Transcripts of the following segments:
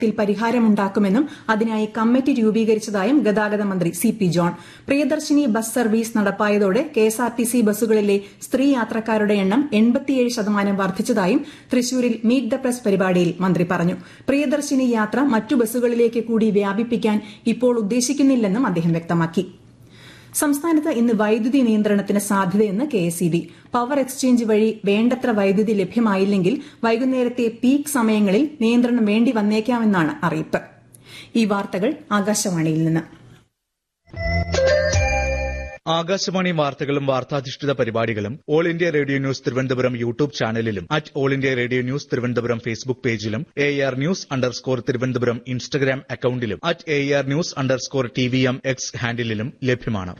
ത്തിൽ പരിഹാരമുണ്ടാക്കുമെന്നും അതിനായി കമ്മിറ്റി രൂപീകരിച്ചതായും ഗതാഗത മന്ത്രി C P John Priyadarshini bus service നടപ്പായതോടെ കെഎസ്ആർടിസി ബസ്സുകളിലെ സ്ത്രീ യാത്രക്കാരുടെ എണ്ണം എൺപത്തിയേഴ് ശതമാനം വർദ്ധിച്ചതായും തൃശൂരിൽ മീറ്റ് ദ പ്രസ് പരിപാടിയിൽ മന്ത്രി പറഞ്ഞു പ്രിയദർശിനി യാത്ര മറ്റു ബസ്സുകളിലേക്ക് കൂടി വ്യാപിപ്പിക്കാൻ ഇപ്പോൾ ഉദ്ദേശിക്കുന്നില്ലെന്നും അദ്ദേഹം വ്യക്തമാക്കി സംസ്ഥാനത്ത് ഇന്ന് വൈദ്യുതി നിയന്ത്രണത്തിന് സാധ്യതയെന്ന് K S E B power exchange വഴി വേണ്ടത്ര വൈദ്യുതി ലഭ്യമായില്ലെങ്കിൽ വൈകുന്നേരത്തെ പീക്ക് സമയങ്ങളിൽ നിയന്ത്രണം വേണ്ടി വന്നേക്കാമെന്നാണ് അറിയിപ്പ് ഈ വാർത്തകൾ ആകാശവാണിയിൽ നിന്ന് ആകാശവാണി വാർത്തകളും വാർത്താധിഷ്ഠിത പരിപാടികളും all India radio news Thiruvananthapuram YouTube ചാനലിലും at all India radio news Thiruvananthapuram Facebook പേജിലും A R news underscore Thiruvananthapuram Instagram അക്കൌണ്ടിലും at A R news underscore T V M X ഹാൻഡിലും ലഭ്യമാണ്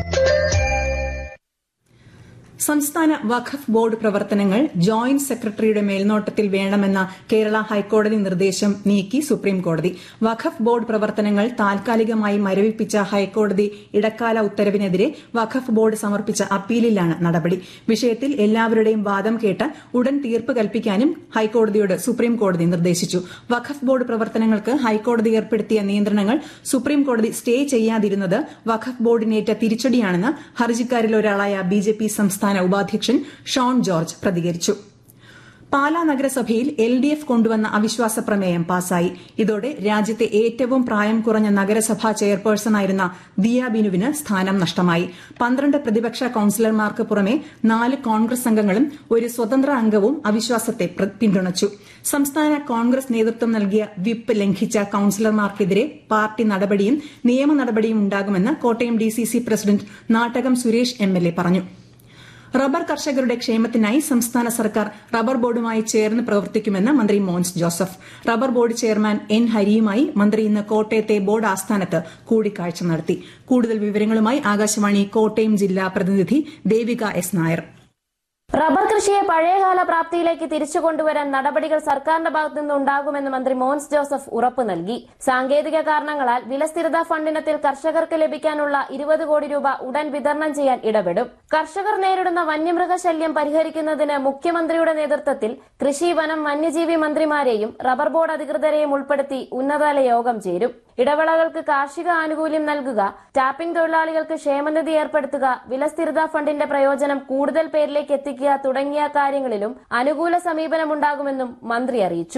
സംസ്ഥാന വഖഫ് ബോർഡ് പ്രവർത്തനങ്ങൾ ജോയിന്റ് സെക്രട്ടറിയുടെ മേൽനോട്ടത്തിൽ വേണമെന്ന കേരള ഹൈക്കോടതി നിർദ്ദേശം നീക്കി സുപ്രീംകോടതി വഖഫ് ബോർഡ് പ്രവർത്തനങ്ങൾ താൽക്കാലികമായി മരവിപ്പിച്ച ഹൈക്കോടതി ഇടക്കാല ഉത്തരവിനെതിരെ വഖഫ് ബോർഡ് സമർപ്പിച്ച അപ്പീലിലാണ് നടപടി വിഷയത്തിൽ എല്ലാവരുടെയും വാദം കേട്ട് ഉടൻ തീർപ്പ് കൽപ്പിക്കാനും ഹൈക്കോടതിയോട് സുപ്രീംകോടതി നിർദ്ദേശിച്ചു വഖഫ് ബോർഡ് പ്രവർത്തനങ്ങൾക്ക് ഹൈക്കോടതി ഏർപ്പെടുത്തിയ നിയന്ത്രണങ്ങൾ സുപ്രീംകോടതി സ്റ്റേ ചെയ്യാതിരുന്നത് വഖഫ് ബോർഡിനേറ്റ തിരിച്ചടിയാണെന്ന് ഹർജിക്കാരിൽ ഒരാളായ ബിജെപി സംസ്ഥാന ഉപാധ്യക്ഷൻ ഷോൺ ജോർജ് പ്രതികരിച്ചു പാലാ നഗരസഭയിൽ എൽ ഡി എഫ് കൊണ്ടുവന്ന അവിശ്വാസ പ്രമേയം പാസായി ഇതോടെ രാജ്യത്തെ ഏറ്റവും പ്രായം കുറഞ്ഞ നഗരസഭാ ചെയർപേഴ്സണായിരുന്ന ദിയ ബിനുവിന് സ്ഥാനം നഷ്ടമായി പന്ത്രണ്ട് പ്രതിപക്ഷ കൌൺസിലർമാർക്ക് പുറമെ നാല് കോൺഗ്രസ് അംഗങ്ങളും ഒരു സ്വതന്ത്ര അംഗവും അവിശ്വാസത്തെ പിന്തുണച്ചു സംസ്ഥാന കോൺഗ്രസ് നേതൃത്വം നൽകിയ വിപ്പ് ലംഘിച്ച കൌൺസിലർമാർക്കെതിരെ പാർട്ടി നടപടിയും നിയമ നടപടിയും ഉണ്ടാകുമെന്ന് Kottayam DCC president Nattakam Suresh MLA പറഞ്ഞു റബ്ബർ കർഷകരുടെ ക്ഷേമത്തിനായി സംസ്ഥാന സർക്കാർ റബ്ബർ ബോർഡുമായി ചേർന്ന് പ്രവർത്തിക്കുമെന്ന് മന്ത്രി Mons Joseph rubber board chairman N ഹരിയുമായി മന്ത്രി ഇന്ന് കോട്ടയത്തെ ബോർഡ് ആസ്ഥാനത്ത് കൂടിക്കാഴ്ച നടത്തി കൂടുതൽ വിവരങ്ങളുമായി ആകാശവാണി കോട്ടയം ജില്ലാ പ്രതിനിധി ദേവിക എസ് നായർ റബ്ബർ കൃഷിയെ പഴയകാല പ്രാപ്തിയിലേക്ക് തിരിച്ചു കൊണ്ടുവരാൻ നടപടികൾ സർക്കാരിന്റെ ഭാഗത്തു നിന്ന് ഉണ്ടാകുമെന്ന് മന്ത്രി മോൻസ് ജോസഫ് ഉറപ്പു നൽകി സാങ്കേതിക കാരണങ്ങളാൽ വിലസ്ഥിരതാ ഫണ്ടിനത്തിൽ കർഷകർക്ക് ലഭിക്കാനുള്ള ഇരുപത് കോടി രൂപ ഉടൻ വിതരണം ചെയ്യാൻ ഇടപെടും കർഷകർ നേരിടുന്ന വന്യമൃഗശല്യം പരിഹരിക്കുന്നതിന് മുഖ്യമന്ത്രിയുടെ നേതൃത്വത്തിൽ കൃഷി വനം വന്യജീവി മന്ത്രിമാരെയും റബ്ബർ ബോർഡ് അധികൃതരെയും ഉൾപ്പെടുത്തി ഉന്നതതല യോഗം ചേരും ഇടവേളകൾക്ക് കാർഷിക ആനുകൂല്യം നൽകുക ടാപ്പിംഗ് തൊഴിലാളികൾക്ക് ക്ഷേമനിധി ഏർപ്പെടുത്തുക വിലസ്ഥിരതാ ഫണ്ടിന്റെ പ്രയോജനം കൂടുതൽ പേരിലേക്ക് എത്തിക്കുക തുടങ്ങിയ കാര്യങ്ങളിലും അനുകൂല സമീപനമുണ്ടാകുമെന്നും മന്ത്രി അറിയിച്ചു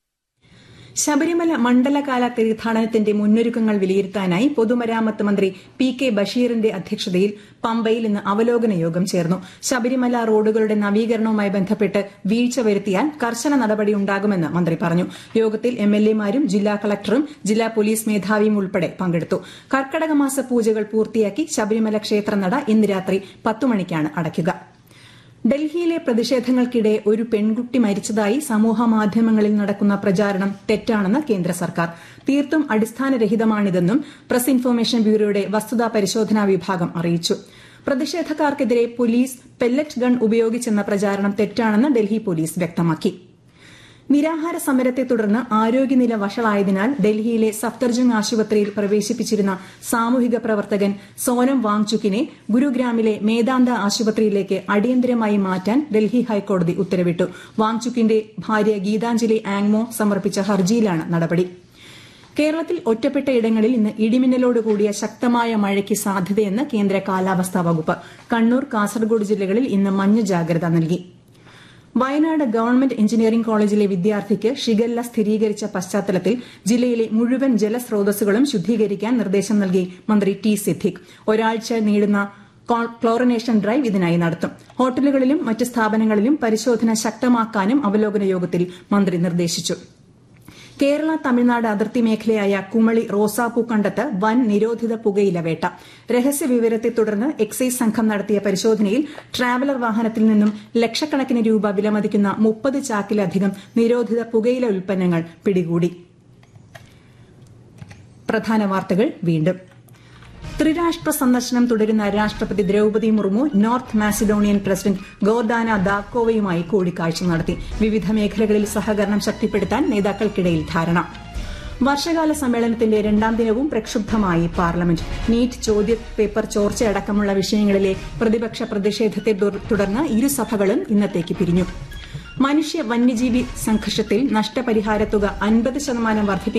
ശബരിമല മണ്ഡലകാല തീർത്ഥാടനത്തിന്റെ മുന്നൊരുക്കങ്ങൾ വിലയിരുത്താനായി പൊതുമരാമത്ത് മന്ത്രി പി കെ ബഷീറിന്റെ അധ്യക്ഷതയിൽ പമ്പയിൽ ഇന്ന് അവലോകന യോഗം ചേർന്നു ശബരിമല റോഡുകളുടെ നവീകരണവുമായി ബന്ധപ്പെട്ട് വീഴ്ച വരുത്തിയാൽ കർശന നടപടിയുണ്ടാകുമെന്ന് മന്ത്രി പറഞ്ഞു യോഗത്തിൽ എംഎൽഎമാരും ജില്ലാ കളക്ടറും ജില്ലാ പോലീസ് മേധാവിയും ഉൾപ്പെടെ പങ്കെടുത്തു കർക്കടക മാസ പൂജകൾ പൂർത്തിയാക്കി ശബരിമല ക്ഷേത്രനട ഇന്ന് രാത്രി പത്തു മണിക്കാണ് അടയ്ക്കുക ഡൽഹിയിലെ പ്രതിഷേധങ്ങൾക്കിടെ ഒരു പെൺകുട്ടി മരിച്ചതായി സമൂഹമാധ്യമങ്ങളിൽ നടക്കുന്ന പ്രചാരണം തെറ്റാണെന്ന് കേന്ദ്ര സർക്കാർ തീർത്തും അടിസ്ഥാനരഹിതമാണിതെന്നും പ്രസ് ഇൻഫർമേഷൻ ബ്യൂറോയുടെ വസ്തുതാ പരിശോധനാ വിഭാഗം അറിയിച്ചു പ്രതിഷേധക്കാർക്കെതിരെ പോലീസ് പെല്ലറ്റ് ഗൺ ഉപയോഗിച്ചെന്ന പ്രചാരണം തെറ്റാണെന്ന് ഡൽഹി പോലീസ് വ്യക്തമാക്കി നിരാഹാര സമരത്തെ തുടർന്ന് ആരോഗ്യനില വഷളായതിനാൽ ഡൽഹിയിലെ സഫ്ദർജംഗ് ആശുപത്രിയിൽ പ്രവേശിപ്പിച്ചിരുന്ന സാമൂഹിക പ്രവർത്തകൻ സോനം വാങ്ചുക്കിനെ ഗുരുഗ്രാമിലെ മേദാന്ത ആശുപത്രിയിലേക്ക് അടിയന്തരമായി മാറ്റാൻ ഡൽഹി ഹൈക്കോടതി ഉത്തരവിട്ടു വാങ്ചുക്കിന്റെ ഭാര്യ ഗീതാഞ്ജലി ആങ്മോ സമർപ്പിച്ച ഹർജിയിലാണ് നടപടി കേരളത്തിൽ ഒറ്റപ്പെട്ട ഇടങ്ങളിൽ ഇന്ന് ഇടിമിന്നലോട് കൂടിയ ശക്തമായ മഴയ്ക്ക് സാധ്യതയെന്ന് കേന്ദ്ര കാലാവസ്ഥാ വകുപ്പ് കണ്ണൂർ കാസർഗോഡ് ജില്ലകളിൽ ഇന്ന് മഞ്ഞ ജാഗ്രത നൽകി വയനാട് ഗവൺമെന്റ് എഞ്ചിനീയറിംഗ് കോളേജിലെ വിദ്യാർത്ഥിക്ക് ഷിഗല്ല സ്ഥിരീകരിച്ച പശ്ചാത്തലത്തിൽ ജില്ലയിലെ മുഴുവൻ ജലസ്രോതസ്സുകളും ശുദ്ധീകരിക്കാൻ നിർദ്ദേശം നൽകി മന്ത്രി ടി സിദ്ദിഖ് ഒരാഴ്ച നീളുന്ന ക്ലോറിനേഷൻ ഡ്രൈവ് ഇതിനായി നടത്തും ഹോട്ടലുകളിലും മറ്റ് സ്ഥാപനങ്ങളിലും പരിശോധന ശക്തമാക്കാനും അവലോകന യോഗത്തിൽ മന്ത്രി നിർദ്ദേശിച്ചു കേരള തമിഴ്നാട് അതിർത്തി മേഖലയായ കുമളി റോസാപ്പൂക്കണ്ടത്ത് വൻ നിരോധിത പുകയില വേട്ട രഹസ്യ വിവരത്തെ തുടർന്ന് എക്സൈസ് സംഘം നടത്തിയ പരിശോധനയിൽ ട്രാവലർ വാഹനത്തിൽ നിന്നും ലക്ഷക്കണക്കിന് രൂപ വിലമതിക്കുന്ന മുപ്പത് ചാക്കിലധികം നിരോധിത പുകയില ഉൽപ്പന്നങ്ങൾ പിടികൂടി പ്രധാന വാർത്തകൾ വീണ്ടും ത്രിരാഷ്ട്ര സന്ദർശനം തുടരുന്ന രാഷ്ട്രപതി Droupadi Murmu north Macedonian president Gordana ദാക്കോവയുമായി കൂടിക്കാഴ്ച നടത്തി വിവിധ മേഖലകളിൽ സഹകരണം ശക്തിപ്പെടുത്താൻ നേതാക്കൾക്കിടയിൽ ധാരണ വർഷകാല സമ്മേളനത്തിന്റെ രണ്ടാം ദിനവും പ്രക്ഷുബ്ധമായി പാർലമെന്റ് നീറ്റ് ചോദ്യപേപ്പർ ചോർച്ചയടക്കമുള്ള വിഷയങ്ങളിലെ പ്രതിപക്ഷ പ്രതിഷേധത്തെ തുടർന്ന് ഇരുസഭകളും ഇന്നത്തേക്ക് പിരിഞ്ഞു മനുഷ്യ വന്യജീവി സംഘർഷത്തിൽ നഷ്ടപരിഹാര തുക അൻപത് ശതമാനം വർദ്ധിപ്പിക്കും